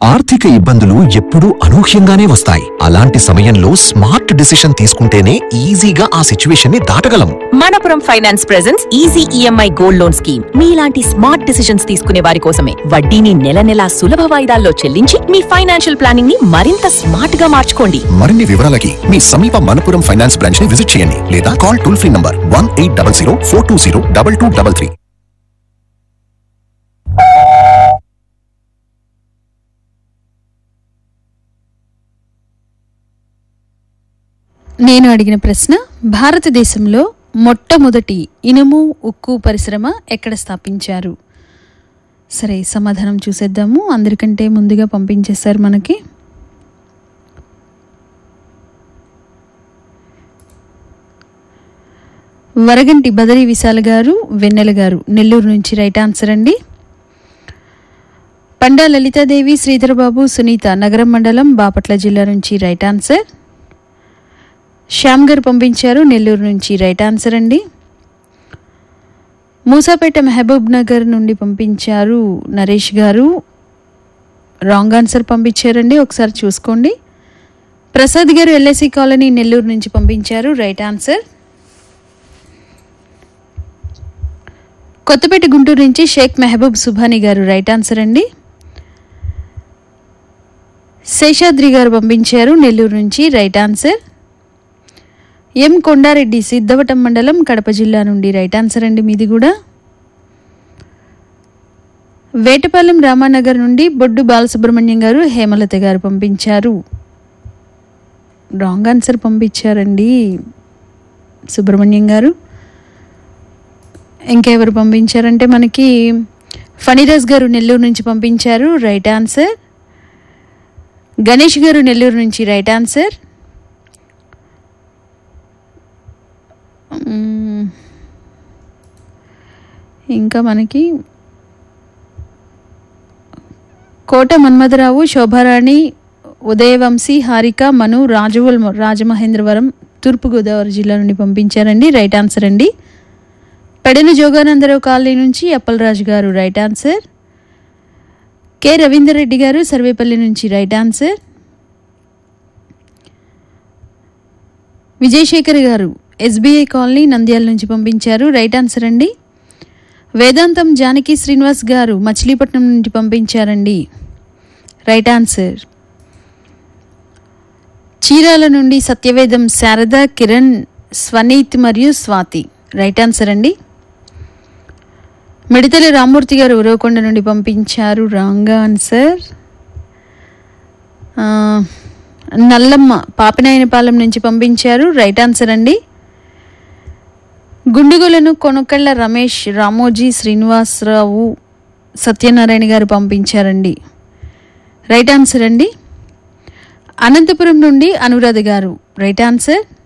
ఆర్థిక ఇబ్బందులు ఎప్పుడూ అనూహ్యంగానే వస్తాయి అలాంటి సమయంలో స్మార్ట్ డిసిషన్ తీసుకుంటేనే ఈజీగా ఆ సిచ్యువేషన్ ని దాటగలం Manappuram finance presence easy EMI gold loan scheme మీలాంటి స్మార్ట్ డిసిషన్స్ తీసుకునే వారి కోసమే వడ్డీని నెల నెలా సులభ వాయిదాల్లో చెల్లించి మీ ఫైనాన్షియల్ ప్లానింగ్ ని మరింత స్మార్ట్ గా మార్చుకోండి మరిన్ని వివరాలకి మీ సమీప మనపురం ఫైనాన్స్ బ్రాంచ్ ని విజిట్ చేయండి లేదా call toll free number one eight double zero four two zero double two double three నేను అడిగిన ప్రశ్న భారతదేశంలో మొట్టమొదటి ఇనుము ఉక్కు పరిశ్రమ ఎక్కడ స్థాపించారు సరే సమాధానం చూసేద్దాము అందరికంటే ముందుగా పంపించేశారు మనకి వరగంటి బదరి విశాల గారు వెన్నెల గారు నెల్లూరు నుంచి రైట్ ఆన్సర్ అండి పండా లలితాదేవి శ్రీధరబాబు సునీత నగరం మండలం బాపట్ల జిల్లా నుంచి రైట్ ఆన్సర్ శ్యామ్ గారు పంపించారు నెల్లూరు నుంచి రైట్ ఆన్సర్ అండి మూసాపేట మహబూబ్ నగర్ నుండి పంపించారు నరేష్ గారు రాంగ్ ఆన్సర్ పంపించారండి ఒకసారి చూసుకోండి ప్రసాద్ గారు ఎల్ఐసి కాలనీ నెల్లూరు నుంచి పంపించారు రైట్ ఆన్సర్ కొత్తపేట గుంటూరు నుంచి షేక్ మెహబూబ్ సుభాని గారు రైట్ ఆన్సర్ అండి శేషాద్రి గారు పంపించారు నెల్లూరు నుంచి right answer M Kondareddy Siddhavatam మండలం కడప జిల్లా నుండి రైట్ ఆన్సర్ అండి మీది కూడా వేటపాలెం రామానగర్ నుండి బొడ్డు బాలసుబ్రహ్మణ్యం గారు హేమలత గారు పంపించారు రాంగ్ ఆన్సర్ పంపించారండి సుబ్రహ్మణ్యం గారు ఇంకెవరు పంపించారంటే మనకి ఫణిరాజ్ గారు నెల్లూరు నుంచి పంపించారు రైట్ ఆన్సర్ గణేష్ గారు నెల్లూరు నుంచి రైట్ ఆన్సర్ మ్మ్. ఇంకా మనకి కోట మన్మథరావు శోభారాణి ఉదయవంశీ హారిక మను రాజువల్ రాజమహేంద్రవరం తూర్పుగోదావరి జిల్లా నుండి పంపించారండి రైట్ ఆన్సర్ అండి పెడన జోగానందరావు కాలనీ నుంచి Appalaraju garu right answer K Ravinder Reddy garu Sarvepalli నుంచి రైట్ ఆన్సర్ విజయశేఖర్ గారు ఎస్బీఐ కాలనీ నంద్యాల నుంచి పంపించారు రైట్ ఆన్సర్ అండి వేదాంతం జానకి శ్రీనివాస్ గారు మచిలీపట్నం నుండి పంపించారండి రైట్ ఆన్సర్ చీరాల నుండి సత్యవేదం శారద కిరణ్ స్వనీత్ మరియు స్వాతి రైట్ ఆన్సర్ అండి మిడతల రామూర్తి గారు ఉరవకొండ నుండి పంపించారు రాంగ్ ఆన్సర్ ఆ, నల్లమ్మ పాపినాయనపాలెం నుంచి పంపించారు రైట్ ఆన్సర్ అండి గుండుగులను కొనుకళ్ళ రమేష్ రామోజీ శ్రీనివాసరావు సత్యనారాయణ గారు పంపించారండి రైట్ ఆన్సర్ అండి అనంతపురం నుండి అనురాధ గారు రైట్ ఆన్సర్